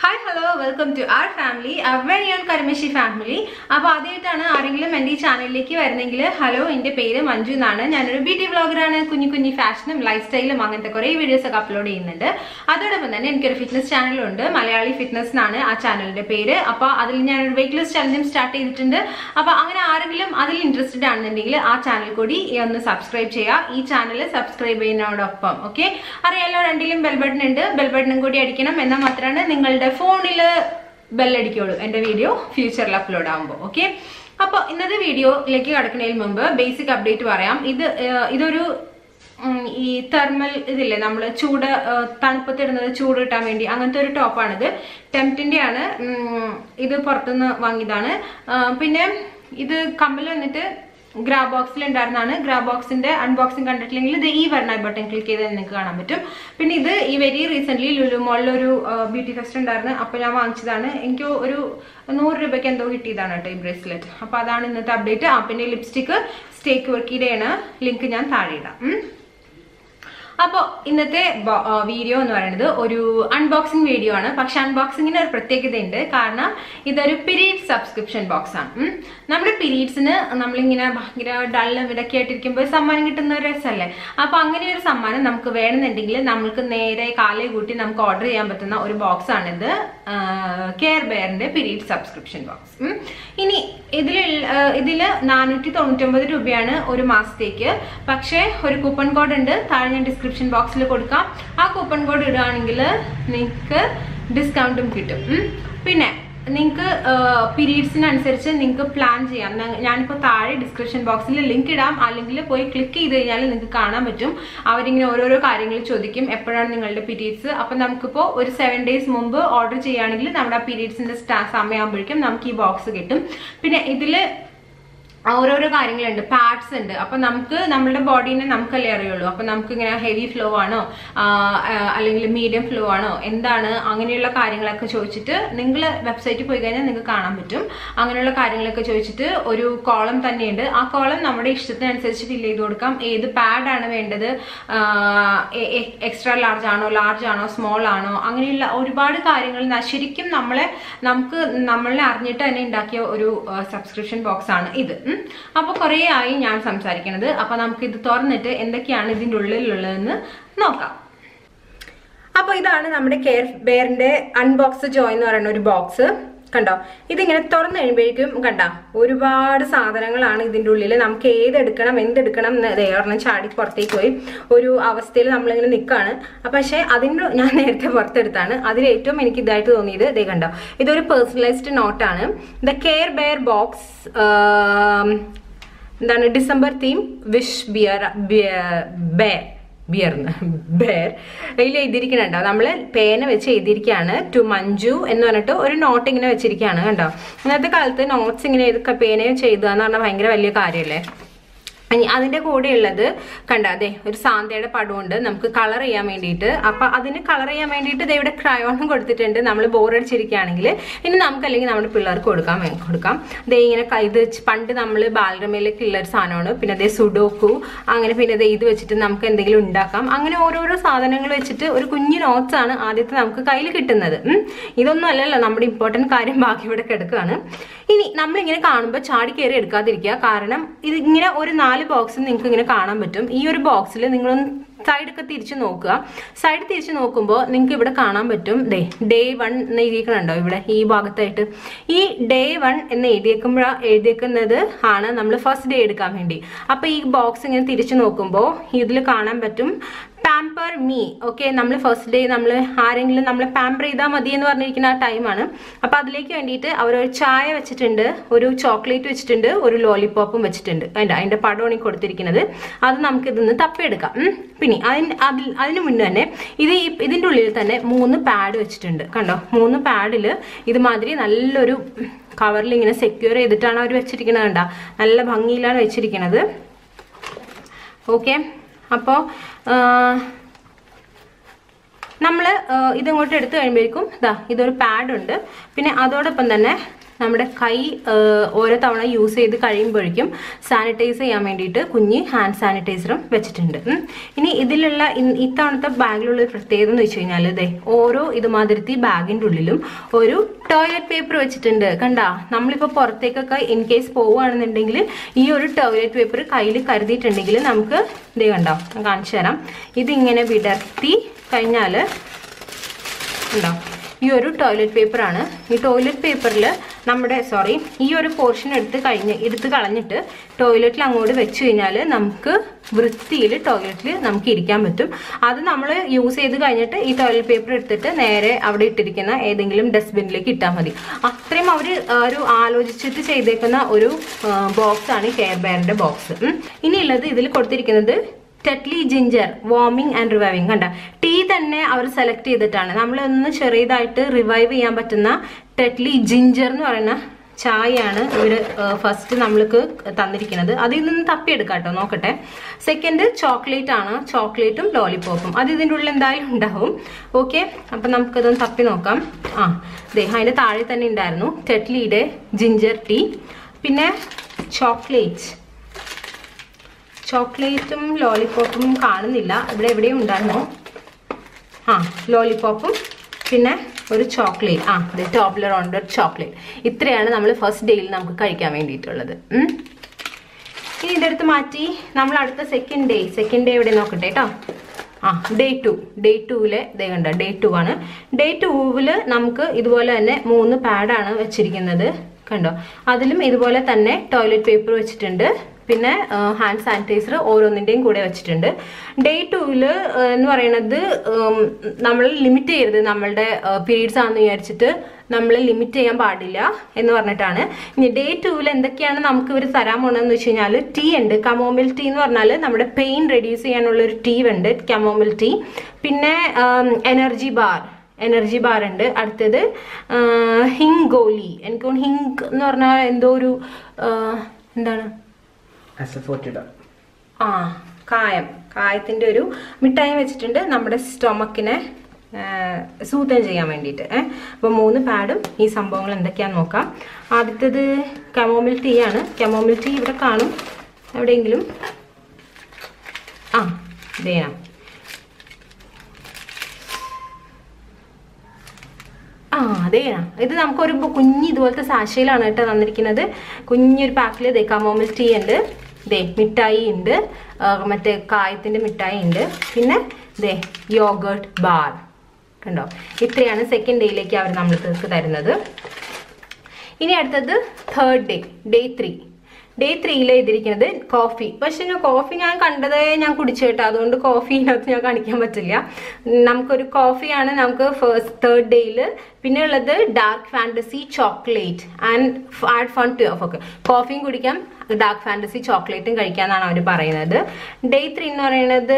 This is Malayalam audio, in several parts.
Hi hello welcome to our family very own കരിമശി ഫാമിലി അപ്പോൾ ആദ്യമായിട്ടാണ് ആരെങ്കിലും എൻ്റെ ഈ ചാനലിലേക്ക് വരുന്നെങ്കിൽ ഹലോ എൻ്റെ പേര് മഞ്ജു എന്നാണ് ഞാനൊരു ബ്യൂട്ടി വ്ളോഗറാണ് കുഞ്ഞു കുഞ്ഞു ഫാഷനും ലൈഫ് സ്റ്റൈലും അങ്ങനത്തെ കുറേ വീഡിയോസ് ഒക്കെ അപ്ലോഡ് ചെയ്യുന്നുണ്ട് അതോടൊപ്പം തന്നെ എനിക്കൊരു ഫിറ്റ്നസ് ചാനലുണ്ട് മലയാളി ഫിറ്റ്നസ് എന്നാണ് ആ ചാനലിൻ്റെ പേര് അപ്പോൾ അതിൽ ഞാനൊരു വെയിറ്റ് ലോസ് ചലഞ്ചും സ്റ്റാർട്ട് ചെയ്തിട്ടുണ്ട് അപ്പോൾ അങ്ങനെ ആരെങ്കിലും അതിൽ ഇൻട്രസ്റ്റഡ് ആണെന്നുണ്ടെങ്കിൽ ആ ചാനൽ കൂടി ഒന്ന് സബ്സ്ക്രൈബ് ചെയ്യുക ഈ ചാനൽ സബ്സ്ക്രൈബ് ചെയ്യുന്നതോടൊപ്പം ഓക്കെ അറിയാലോ രണ്ടിലും ബെൽ ബട്ടൺ ഉണ്ട് ബെൽ ബട്ടണും കൂടി അടിക്കണം എന്നാൽ മാത്രമാണ് നിങ്ങളുടെ ഫോണിൽ ബെല്ലടിക്കുള്ളൂ എൻ്റെ വീഡിയോ ഫ്യൂച്ചറിൽ അപ്ലോഡ് ആകുമ്പോൾ ഓക്കെ അപ്പോൾ ഇന്നത്തെ വീഡിയോയിലേക്ക് കടക്കുന്നതിന് മുമ്പ് ബേസിക് അപ്ഡേറ്റ് പറയാം ഇത് ഏർ, ഇതൊരു ഉം, ഈ തെർമൽ ഇതില്ലേ നമ്മൾ ചൂട് ഏർ, തണുപ്പത്തിടുന്നത് ചൂട് കിട്ടാൻ വേണ്ടി അങ്ങനത്തെ ഒരു ടോപ്പാണിത് ടെംപ്റ്റിൻ്റെ ആണ് ഉം, ഇത് പുറത്തുനിന്ന് വാങ്ങിയതാണ് ആ, പിന്നെ ഇത് കമ്മൽ വന്നിട്ട് ഗ്രാ ബോക്സിൽ ഉണ്ടായിരുന്നതാണ് ഗ്രാ ബോക്സിന്റെ അൺബോക്സിംഗ് കണ്ടിട്ടില്ലെങ്കിൽ ഇത് ഈ വരണ ബട്ടൺ ക്ലിക്ക് ചെയ്താൽ നിങ്ങൾക്ക് കാണാൻ പറ്റും പിന്നെ ഇത് ഈ വെരി റീസെന്റ് ലുലു മോളിലൊരു ബ്യൂട്ടി ഫെസ്റ്റ് ഉണ്ടായിരുന്നു അപ്പോൾ ഞാൻ വാങ്ങിച്ചതാണ് എനിക്ക് ഒരു നൂറ് രൂപയ്ക്ക് എന്തോ കിട്ടിയതാണ് കേട്ടോ ഈ ബ്രേസ്ലെറ്റ് അപ്പോൾ അതാണ് ഇന്നത്തെ അപ്ഡേറ്റ് ആ പിന്നെ ലിപ്സ്റ്റിക്ക് സ്റ്റേക്ക് വർക്കിയുടെയാണ് ലിങ്ക് ഞാൻ താഴെ ഇടാം ഉം. അപ്പോൾ ഇന്നത്തെ വീഡിയോ എന്ന് പറയുന്നത് ഒരു അൺബോക്സിംഗ് വീഡിയോ ആണ് പക്ഷെ അൺബോക്സിങ്ങിന് ഒരു പ്രത്യേകതയുണ്ട് കാരണം ഇതൊരു പീരീഡ് സബ്സ്ക്രിപ്ഷൻ ബോക്സ് ആണ് ഉം. നമ്മുടെ പീരീഡ്സിന് നമ്മളിങ്ങനെ ഭയങ്കര ഡള്ളും ഇടയ്ക്ക് ആയിട്ടിരിക്കുമ്പോൾ സമ്മാനം കിട്ടുന്ന ഒരു രസമല്ലേ അപ്പോൾ അങ്ങനെ ഒരു സമ്മാനം നമുക്ക് വേണമെന്നുണ്ടെങ്കിൽ നമുക്ക് നേരെ കാലേ കൂട്ടി നമുക്ക് ഓർഡർ ചെയ്യാൻ പറ്റുന്ന ഒരു ബോക്സ് ആണിത് കെയർ ബെയറിന്റെ പീരീഡ് സബ്സ്ക്രിപ്ഷൻ ബോക്സ് ഇനി ഇതിൽ ഇതിൽ നാനൂറ്റി തൊണ്ണൂറ്റൊമ്പത് രൂപയാണ് ഒരു മാസത്തേക്ക് പക്ഷേ ഒരു കൂപ്പൺ കോഡ് ഉണ്ട് താഴെ ഞാൻ ഡിസ്ക്രിപ്ഷൻ ബോക്സിൽ കൊടുക്കാം ആ കൂപ്പൺ കോഡ് ഇടുകയാണെങ്കിൽ നിങ്ങൾക്ക് ഡിസ്കൗണ്ടും കിട്ടും ഉം. പിന്നെ നിങ്ങൾക്ക് പീരീഡ്സിനനുസരിച്ച് നിങ്ങൾക്ക് പ്ലാൻ ചെയ്യാം ഞ- ഞാനിപ്പോൾ താഴെ ഡിസ്ക്രിപ്ഷൻ ബോക്സിൽ ലിങ്ക് ഇടാം ആ ലിങ്കിൽ പോയി ക്ലിക്ക് ചെയ്ത് കഴിഞ്ഞാൽ നിങ്ങൾക്ക് കാണാൻ പറ്റും അവരിങ്ങനെ ഓരോരോ കാര്യങ്ങൾ ചോദിക്കും എപ്പോഴാണ് നിങ്ങളുടെ പീരീഡ്സ് അപ്പം നമുക്കിപ്പോൾ ഒരു സെവൻ ഡേയ്സ് മുമ്പ് ഓർഡർ ചെയ്യുകയാണെങ്കിൽ നമ്മുടെ ആ പീരീഡ്സിൻ്റെ സമയമാകുമ്പോഴേക്കും നമുക്ക് ഈ ബോക്സ് കിട്ടും പിന്നെ ഇതിൽ ഓരോരോ കാര്യങ്ങളുണ്ട് പാഡ്സ് ഉണ്ട് അപ്പൊ നമുക്ക് നമ്മുടെ ബോഡീനെ നമുക്കല്ലേ അറിയുള്ളൂ അപ്പൊ നമുക്ക് ഇങ്ങനെ ഹെവി ഫ്ലോ ആണോ ആ, ആ, അല്ലെങ്കിൽ മീഡിയം ഫ്ലോ ആണോ എന്താണ് അങ്ങനെയുള്ള കാര്യങ്ങളൊക്കെ ചോദിച്ചിട്ട് നിങ്ങൾ വെബ്സൈറ്റിൽ പോയി കഴിഞ്ഞാൽ നിങ്ങൾക്ക് കാണാൻ പറ്റും അങ്ങനെയുള്ള കാര്യങ്ങളൊക്കെ ചോദിച്ചിട്ട് ഒരു കോളം തന്നെയുണ്ട് ആ കോളം നമ്മുടെ ഇഷ്ടത്തിനനുസരിച്ച് ഫില്ല് ചെയ്ത് കൊടുക്കാം ഏത് പാഡാണ് വേണ്ടത് എക്സ്ട്രാ ലാർജ് ആണോ ലാർജ് ആണോ സ്മോൾ ആണോ അങ്ങനെയുള്ള ഒരുപാട് കാര്യങ്ങൾ ന- ശരിക്കും നമ്മളെ നമുക്ക് നമ്മളെ അറിഞ്ഞിട്ട് തന്നെ ഉണ്ടാക്കിയ ഒരു സബ്സ്ക്രിപ്ഷൻ ബോക്സ് ആണ് ഇത് ഉം. അപ്പോൾ കുറേ ആയി ഞാൻ സംസാരിക്കണത് അപ്പോൾ നമുക്ക് ഇത് തുറന്നിട്ട് എന്തൊക്കെയാണ് ഇതിൻ്റെ ഉള്ളിലുള്ളതെന്ന് നോക്കാം അപ്പോൾ ഇതാണ് നമ്മുടെ കെയർ ബെയറിന്റെ അൺബോക്സ് ജോയ് എന്ന് പറയുന്ന ഒരു ബോക്സ് കണ്ടോ ഇതിങ്ങനെ തുറന്നു കഴിയുമ്പോഴേക്കും കണ്ട ഒരുപാട് സാധനങ്ങളാണ് ഇതിൻ്റെ ഉള്ളിൽ നമുക്ക് ഏതെടുക്കണം എന്തെടുക്കണം എന്ന് ദേ ഒരെണ്ണം ചാടി പുറത്തേക്ക് പോയി ഒരു അവസ്ഥയിൽ നമ്മളിങ്ങനെ നിൽക്കുകയാണ് അപ്പം പക്ഷേ അതിൻ്റെ ഞാൻ നേരത്തെ പുറത്തെടുത്താണ് അതിൽ ഏറ്റവും എനിക്ക് ഇതായിട്ട് തോന്നിയത് ദേ കണ്ടോ ഇതൊരു പേഴ്സണലൈസ്ഡ് നോട്ടാണ് ദ കെയർ ബെയർ ബോക്സ് എന്താണ് December theme wish bear bear ബിയർന്ന് ബെയർ ഇതിൽ എഴുതിയിരിക്കണുണ്ടോ നമ്മൾ പേന വെച്ച് എഴുതിയിരിക്കുകയാണ് ടു മഞ്ജു എന്ന് പറഞ്ഞിട്ട് ഒരു നോട്ട് ഇങ്ങനെ വെച്ചിരിക്കുകയാണ് കണ്ടോ ഇന്നത്തെ കാലത്ത് നോട്ട്സ് ഇങ്ങനെ എഴുതി പേന വെച്ച് എഴുതുക എന്ന് പറഞ്ഞാൽ ഭയങ്കര വലിയ കാര്യമല്ലേ ഇനി അതിന്റെ കൂടെ ഉള്ളത് കണ്ട അതെ ഒരു സാന്തയുടെ പടമുണ്ട് നമുക്ക് കളർ ചെയ്യാൻ വേണ്ടിയിട്ട് അപ്പൊ അതിന് കളർ ചെയ്യാൻ വേണ്ടിയിട്ട് ദേ ഇവിടെ ക്രയോണും കൊടുത്തിട്ടുണ്ട് നമ്മൾ ബോറടിച്ചിരിക്കുകയാണെങ്കിൽ ഇനി നമുക്ക് അല്ലെങ്കിൽ നമ്മുടെ പിള്ളേർക്ക് കൊടുക്കാൻ വേ- കൊടുക്കാം ദേ ഇങ്ങനെ ക- ഇത് വെച്ച് പണ്ട് നമ്മൾ ബാലരമയിലേക്ക് ഉള്ള ഒരു സാധനമാണ് പിന്നെ അതേ സുഡോക്കു അങ്ങനെ പിന്നെ ദേ ഇത് വെച്ചിട്ട് നമുക്ക് എന്തെങ്കിലും ഉണ്ടാക്കാം അങ്ങനെ ഓരോരോ സാധനങ്ങൾ വെച്ചിട്ട് ഒരു കുഞ്ഞു നോട്ട്സ് ആണ് ആദ്യത്തെ നമുക്ക് കയ്യിൽ കിട്ടുന്നത് ഉം. ഇതൊന്നും അല്ലല്ലോ നമ്മുടെ ഇമ്പോർട്ടൻറ്റ് കാര്യം ബാക്കി ഇവിടെ കിടക്കുകയാണ് ഇനി നമ്മളിങ്ങനെ കാണുമ്പോൾ ചാടി കയറി എടുക്കാതിരിക്കുക കാരണം ഇത് ഇങ്ങനെ ഒരു നാല് ബോക്സ് നിങ്ങൾക്ക് ഇങ്ങനെ കാണാൻ പറ്റും ഈ ഒരു ബോക്സിൽ നിങ്ങളൊന്ന് സൈഡൊക്കെ തിരിച്ച് നോക്കുക സൈഡ് തിരിച്ച് നോക്കുമ്പോൾ നിങ്ങൾക്ക് ഇവിടെ കാണാൻ പറ്റും ഡേ ഡേ വൺ എന്ന് എഴുതിയേക്കണുണ്ടോ ഇവിടെ ഈ ഭാഗത്തായിട്ട് ഈ ഡേ വൺ എന്ന് എഴുതിയേക്കുമ്പോൾ എഴുതിയേക്കുന്നത് ആണ് നമ്മൾ ഫസ്റ്റ് ഡേ എടുക്കാൻ വേണ്ടി അപ്പോൾ ഈ ബോക്സ് ഇങ്ങനെ തിരിച്ച് നോക്കുമ്പോൾ ഇതിൽ കാണാൻ പറ്റും പാമ്പർ മീ ഓക്കെ നമ്മൾ ഫസ്റ്റ് ഡേ നമ്മൾ ആരെങ്കിലും നമ്മളെ പാമ്പർ ചെയ്താൽ മതി എന്ന് പറഞ്ഞിരിക്കുന്ന ആ ടൈമാണ് അപ്പോൾ അതിലേക്ക് വേണ്ടിയിട്ട് അവർ ഒരു ചായ വെച്ചിട്ടുണ്ട് ഒരു ചോക്ലേറ്റ് വെച്ചിട്ടുണ്ട് ഒരു ലോലിപോപ്പും വെച്ചിട്ടുണ്ട് അതിൻ്റെ അതിൻ്റെ പടമാണ് ഈ കൊടുത്തിരിക്കുന്നത് അത് നമുക്ക് ഇതിന്ന് തപ്പിയെടുക്കാം ഉം. പിന്നെ അതിന് അതിൽ അതിന് മുന്നേ തന്നെ ഇത് ഈ ഇതിൻ്റെ ഉള്ളിൽ തന്നെ മൂന്ന് പാഡ് വെച്ചിട്ടുണ്ട് കണ്ടോ മൂന്ന് പാഡിൽ ഇതുമാതിരി നല്ലൊരു കവറിൽ ഇങ്ങനെ സെക്യൂർ ചെയ്തിട്ടാണ് അവർ വെച്ചിരിക്കുന്നത് കണ്ടോ നല്ല ഭംഗിയിലാണ് വെച്ചിരിക്കുന്നത് ഓക്കെ അപ്പോൾ നമ്മൾ ഇതിങ്ങോട്ട് എടുത്തു കഴിയുമ്പോഴേക്കും ഇതാ ഇതൊരു പാഡ് ഉണ്ട് പിന്നെ അതോടൊപ്പം തന്നെ നമ്മുടെ കൈ ആ, ഓരോ തവണ യൂസ് ചെയ്ത് കഴിയുമ്പോഴേക്കും സാനിറ്റൈസ് ചെയ്യാൻ വേണ്ടിയിട്ട് കുഞ്ഞ് ഹാൻഡ് സാനിറ്റൈസറും വെച്ചിട്ടുണ്ട് ഉം. ഇനി ഇതിലുള്ള ഇ- ഇത്തവണത്തെ ബാഗിലുള്ള ഒരു പ്രത്യേകത എന്ന് വെച്ച് കഴിഞ്ഞാൽ ഇതേ ഓരോ ഇതുമാതിരത്തി ബാഗിൻ്റെ ഉള്ളിലും ഒരു ടോയ്ലറ്റ് പേപ്പർ വെച്ചിട്ടുണ്ട് കണ്ടാ നമ്മളിപ്പോൾ പുറത്തേക്കൊക്കെ ഇൻ കേസ് പോവുകയാണെന്നുണ്ടെങ്കിൽ ഈ ഒരു ടോയ്ലറ്റ് പേപ്പർ കയ്യിൽ കരുതിയിട്ടുണ്ടെങ്കിൽ നമുക്ക് ഇതേ കണ്ടോ ഞാൻ കാണിച്ചു തരാം ഇതിങ്ങനെ വിടർത്തി കഴിഞ്ഞാൽ ഉണ്ടോ ഈ ഒരു ടോയ്ലറ്റ് പേപ്പറാണ് ഈ ടോയ്ലറ്റ് പേപ്പറിൽ നമ്മുടെ സോറി ഈ ഒരു പോർഷൻ എടുത്ത് കഴിഞ്ഞ് എടുത്ത് കളഞ്ഞിട്ട് ടോയ്ലറ്റിൽ അങ്ങോട്ട് വെച്ച് കഴിഞ്ഞാൽ നമുക്ക് വൃത്തിയിൽ ടോയ്ലറ്റിൽ നമുക്ക് ഇരിക്കാൻ പറ്റും അത് നമ്മൾ യൂസ് ചെയ്ത് കഴിഞ്ഞിട്ട് ഈ ടോയ്ലറ്റ് പേപ്പർ എടുത്തിട്ട് നേരെ അവിടെ ഇട്ടിരിക്കുന്ന ഏതെങ്കിലും ഡസ്റ്റ്ബിന്നിലേക്ക് ഇട്ടാൽ മതി അത്രയും അവർ ഒരു ആലോചിച്ചിട്ട് ചെയ്തേക്കുന്ന ഒരു ബോക്സ് ആണ് കെയർ ബെയറിന്റെ ബോക്സ് ഇനിയുള്ളത് ഇതിൽ കൊടുത്തിരിക്കുന്നത് Tetley ginger warming and reviving കണ്ട ടീ തന്നെ അവർ സെലക്ട് ചെയ്തിട്ടാണ് നമ്മൾ ഒന്ന് ചെറിയതായിട്ട് റിവൈവ് ചെയ്യാൻ പറ്റുന്ന ടെറ്റ്ലി ജിഞ്ചർ എന്ന് പറയുന്ന ചായയാണ് ഇവർ ഫസ്റ്റ് നമ്മൾക്ക് തന്നിരിക്കുന്നത് അതിൽ നിന്ന് തപ്പിയെടുക്കാം കേട്ടോ നോക്കട്ടെ സെക്കൻഡ് ചോക്ലേറ്റ് ആണ് ചോക്ലേറ്റും ലോലിപോപ്പും അത് ഇതിൻ്റെ ഉള്ളിൽ എന്തായാലും ഉണ്ടാവും ഓക്കെ അപ്പം നമുക്കതൊന്ന് തപ്പി നോക്കാം ആ ദേ അതിൻ്റെ താഴെ തന്നെ ഉണ്ടായിരുന്നു ടെറ്റ്ലിയുടെ ജിഞ്ചർ ടീ പിന്നെ ചോക്ലേറ്റ് ചോക്ലേറ്റും ലോലിപോപ്പും കാണുന്നില്ല ഇവിടെ എവിടെയും ഉണ്ടായിരുന്നു ആ ലോലിപോപ്പും പിന്നെ ഒരു ചോക്ലേറ്റ് ആ ഇത് ടോപ്ലർ ഉണ്ട് ഒരു ചോക്ലേറ്റ് ഇത്രയാണ് നമ്മൾ ഫസ്റ്റ് ഡേയിൽ നമുക്ക് കഴിക്കാൻ വേണ്ടിയിട്ടുള്ളത് ഉം. ഇനി ഇതെടുത്ത് മാറ്റി നമ്മൾ അടുത്ത സെക്കൻഡ് ഡേ സെക്കൻഡ് ഡേ ഇവിടെ നോക്കട്ടെ കേട്ടോ ആ ഡേ ടു ഡേ ടൂവിലെ ഇതേ കണ്ട ഡേ ടു ആണ് ഡേ ടൂവില് നമുക്ക് ഇതുപോലെ തന്നെ മൂന്ന് പാഡാണ് വെച്ചിരിക്കുന്നത് കണ്ടോ അതിലും ഇതുപോലെ തന്നെ ടോയ്ലറ്റ് പേപ്പർ വെച്ചിട്ടുണ്ട് പിന്നെ ഹാൻഡ് സാനിറ്റൈസർ ഓരോന്നിൻ്റെയും കൂടെ വെച്ചിട്ടുണ്ട് ഡേ ടൂവിൽ എന്ന് പറയുന്നത് നമ്മൾ ലിമിറ്റ് ചെയ്യരുത് നമ്മളുടെ പീരീഡ്സ് ആണെന്ന് വിചാരിച്ചിട്ട് നമ്മൾ ലിമിറ്റ് ചെയ്യാൻ പാടില്ല എന്ന് പറഞ്ഞിട്ടാണ് ഇനി ഡേ ടൂവിൽ എന്തൊക്കെയാണ് നമുക്ക് ഇവർ തരാൻ പോകണമെന്ന് വെച്ച് കഴിഞ്ഞാൽ ടീ ഉണ്ട് കമോമിൽ ടീ എന്ന് പറഞ്ഞാൽ നമ്മുടെ പെയിൻ റെഡ്യൂസ് ചെയ്യാനുള്ള ഒരു ടീ ഉണ്ട് കമോമിൽ ടീ പിന്നെ എനർജി ബാർ എനർജി ബാർ ഉണ്ട് അടുത്തത് ഹിങ് ഗോലി എനിക്ക് തോന്നുന്നു ഹിങ് എന്ന് പറഞ്ഞാൽ എന്തോ ഒരു ആ, എന്താണ് അസഫോട്ടിഡ ആ കായം കായത്തിന്റെ ഒരു മിഠായി വെച്ചിട്ടുണ്ട് നമ്മുടെ സ്റ്റൊമക്കിനെ സൂതം ചെയ്യാൻ വേണ്ടിയിട്ട് ഏഹ് അപ്പോൾ മൂന്ന് പാഡും ഈ സംഭവങ്ങൾ എന്തൊക്കെയാന്ന് നോക്കാം ആദ്യത്തേത് കമോമിൽ ടീ ആണ് കമോമിൽ ടീ ഇവിടെ കാണും എവിടെയെങ്കിലും ആ ഇതേനാ ആ അതേനാ ഇത് നമുക്കൊരു ബു- കുഞ്ഞ് ഇതുപോലത്തെ സാശയിലാണ് കേട്ടോ തന്നിരിക്കുന്നത് കുഞ്ഞൊരു പാക്കിൽ ദേ കമോമിൽ ടീ ഉണ്ട് ദേ മിഠായി ഉണ്ട് ആ, മറ്റേ കായത്തിന്റെ മിഠായി ഉണ്ട് പിന്നെ ദേ യോഗേർട്ട് ബാർ കണ്ടോ ഇത്രയാണ് സെക്കൻഡ് ഡേയിലേക്ക് അവർ നമ്മൾക്ക് തരുന്നത് ഇനി അടുത്തത് third day day three day ത്രീയിൽ എഴുതിയിരിക്കുന്നത് കോഫി പക്ഷെ ഞാൻ കോഫി ഞാൻ കണ്ടതേ ഞാൻ കുടിച്ചു കേട്ടോ അതുകൊണ്ട് കോഫി ഇതിനകത്ത് ഞാൻ കാണിക്കാൻ പറ്റില്ല നമുക്കൊരു കോഫിയാണ് നമുക്ക് ഫസ്റ്റ് തേർഡ് ഡേയിൽ പിന്നെ ഉള്ളത് dark fantasy chocolate and add fun to off ഒക്കെ കോഫിയും കുടിക്കാം ഡാർക്ക് ഫാൻറ്റസി ചോക്ലേറ്റും കഴിക്കാന്നാണ് അവർ പറയുന്നത് ഡേ ത്രീ എന്ന് പറയുന്നത്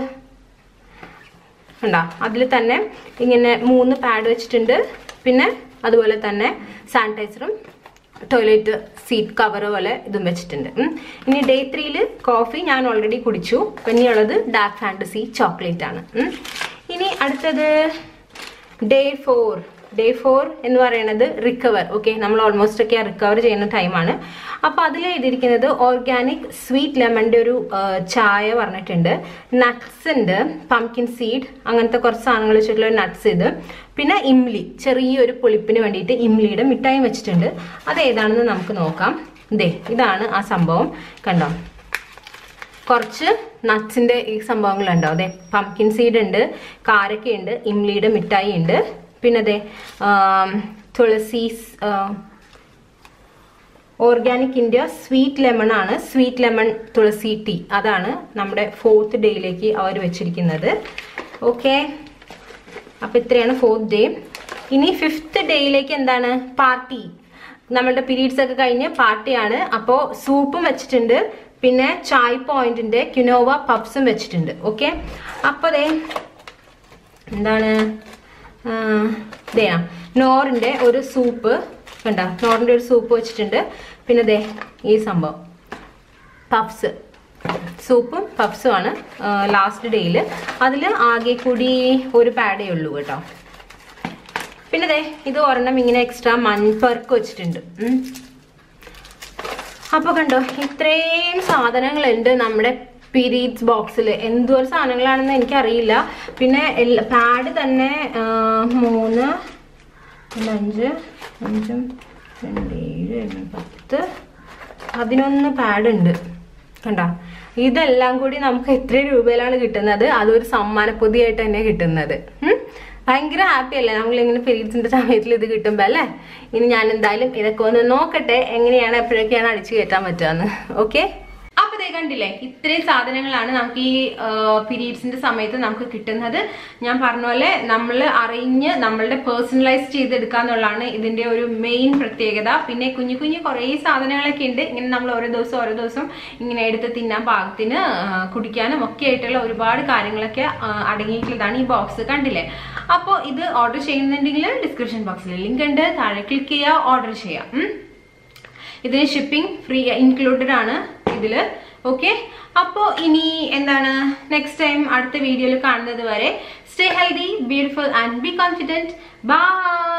ഉണ്ടോ അതിൽ തന്നെ ഇങ്ങനെ മൂന്ന് പാഡ് വെച്ചിട്ടുണ്ട് പിന്നെ അതുപോലെ തന്നെ സാനിറ്റൈസറും ടോയ്ലറ്റ് സീറ്റ് കവർ പോലെ ഇതും വെച്ചിട്ടുണ്ട് ഉം. ഇനി ഡേ ത്രീയിൽ കോഫി ഞാൻ ഓൾറെഡി കുടിച്ചു പിന്നെയുള്ളത് ഡാർക്ക് ഫാൻറ്റസി ചോക്ലേറ്റ് ആണ് ഉം. ഇനി അടുത്തത് ഡേ ഫോർ ഡേ ഫോർ എന്ന് പറയുന്നത് റിക്കവർ ഓക്കെ നമ്മൾ ഓൾമോസ്റ്റ് ഒക്കെ റിക്കവർ ചെയ്യുന്ന ടൈമാണ് അപ്പോൾ അതിൽ എഴുതിയിരിക്കുന്നത് ഓർഗാനിക് സ്വീറ്റ് ലെമണിൻ്റെ ഒരു ആ, ചായ പറഞ്ഞിട്ടുണ്ട് നട്ട്സ് ഉണ്ട് പംകിൻ സീഡ് അങ്ങനത്തെ കുറച്ച് സാധനങ്ങൾ വെച്ചിട്ടുള്ള നട്ട്സ് ഇത് പിന്നെ ഇംലി ചെറിയൊരു പുളിപ്പിന് വേണ്ടിയിട്ട് ഇംലിയുടെ മിഠായി വെച്ചിട്ടുണ്ട് അത് ഏതാണെന്ന് നമുക്ക് നോക്കാം ദേ ഇതാണ് ആ സംഭവം കണ്ടോ കുറച്ച് നട്ട്സിന്റെ ഈ സംഭവങ്ങളുണ്ടോ അതെ പംകിൻ സീഡ് ഉണ്ട് കാരക്ക ഉണ്ട് ഇംലിയുടെ മിഠായി ഉണ്ട് പിന്നെ അതെ Tulsi organic India sweet lemon ആണ് സ്വീറ്റ് ലെമൺ തുളസി ടീ അതാണ് നമ്മുടെ ഫോർത്ത് ഡേയിലേക്ക് അവർ വെച്ചിരിക്കുന്നത് ഓക്കെ അപ്പൊ ഇത്രയാണ് ഫോർത്ത് ഡേ ഇനി ഫിഫ്ത്ത് ഡേയിലേക്ക് എന്താണ് പാർട്ടി നമ്മളുടെ പീരീഡ്സ് ഒക്കെ കഴിഞ്ഞ് പാർട്ടിയാണ് അപ്പോൾ സൂപ്പും വെച്ചിട്ടുണ്ട് പിന്നെ ചായ് പോയിന്റിന്റെ ക്യുനോവ പപ്സും വെച്ചിട്ടുണ്ട് ഓക്കെ അപ്പൊ ദേ എന്താണ് ആ, ദേ നോറിന്റെ ഒരു സൂപ്പ് കണ്ട നോറിന്റെ ഒരു സൂപ്പ് വെച്ചിട്ടുണ്ട് പിന്നെ ദേ ഈ സംഭവം പഫ്സ് സൂപ്പും പഫ്സും ആണ് ലാസ്റ്റ് ഡേയിൽ അതിൽ ആകെ കൂടി ഒരു പാഡേ ഉള്ളൂ കേട്ടോ പിന്നെ ദേ ഇത് ഒരെണ്ണം ഇങ്ങനെ എക്സ്ട്രാ മൺപർക്ക് വെച്ചിട്ടുണ്ട് ഉം. അപ്പൊ കണ്ടോ ഇത്രയും സാധനങ്ങളുണ്ട് നമ്മുടെ പീരീഡ്സ് ബോക്സിൽ എന്തോരം സാധനങ്ങളാണെന്ന് എനിക്കറിയില്ല പിന്നെ പാഡ് തന്നെ ആ, മൂന്ന് പിന്നെ അഞ്ച് അഞ്ചും രണ്ട് ഏഴ് എട്ട് പത്ത് പതിനൊന്ന് പാഡ് ഉണ്ട് കണ്ടോ ഇതെല്ലാം കൂടി നമുക്ക് എത്ര രൂപയിലാണ് കിട്ടുന്നത് അതൊരു സമ്മാനപ്പൊതിയായിട്ട് തന്നെ കിട്ടുന്നത് ഉം. ഭയങ്കര ഹാപ്പി അല്ലേ നമ്മളിങ്ങനെ പീരീഡ്സിന്റെ സമയത്തിൽ ഇത് കിട്ടുമ്പോ അല്ലേ ഇനി ഞാൻ എന്തായാലും ഇതൊക്കെ ഒന്ന് നോക്കട്ടെ എങ്ങനെയാണ് എപ്പോഴൊക്കെയാണ് അടിച്ചു കയറ്റാൻ പറ്റുകയെന്ന് ഓക്കെ അപ്പൊ ദേ കണ്ടില്ലേ ഇത്രയും സാധനങ്ങളാണ് നമുക്ക് ഈ പീരീഡ്സിന്റെ സമയത്ത് നമുക്ക് കിട്ടുന്നത് ഞാൻ പറഞ്ഞ പോലെ നമ്മൾ അറിഞ്ഞ് നമ്മളുടെ പേഴ്സണലൈസ് ചെയ്തെടുക്കാന്നുള്ളതാണ് ഇതിന്റെ ഒരു മെയിൻ പ്രത്യേകത പിന്നെ കുഞ്ഞു കുഞ്ഞു കുറേ സാധനങ്ങളൊക്കെ ഉണ്ട് ഇങ്ങനെ നമ്മൾ ഓരോ ദിവസം ഓരോ ദിവസം ഇങ്ങനെ എടുത്ത് തിന്നാൻ പാകത്തിന് ആ, കുടിക്കാനും ഒക്കെ ആയിട്ടുള്ള ഒരുപാട് കാര്യങ്ങളൊക്കെ ആ, അടങ്ങിയിട്ടുള്ളതാണ് ഈ ബോക്സ് കണ്ടില്ലേ അപ്പോൾ ഇത് ഓർഡർ ചെയ്യുന്നുണ്ടെങ്കിൽ ഡിസ്ക്രിപ്ഷൻ ബോക്സിൽ ലിങ്ക് ഉണ്ട് താഴെ ക്ലിക്ക് ചെയ്യുക ഓർഡർ ചെയ്യാം ഉം. ഇതിന് ഷിപ്പിംഗ് ഫ്രീ ഇൻക്ലൂഡഡ് ആണ് ഇതിൽ ഓക്കെ അപ്പോൾ ഇനി എന്താണ് നെക്സ്റ്റ് ടൈം അടുത്ത വീഡിയോയിൽ കാണുന്നത് വരെ stay healthy beautiful and be confident by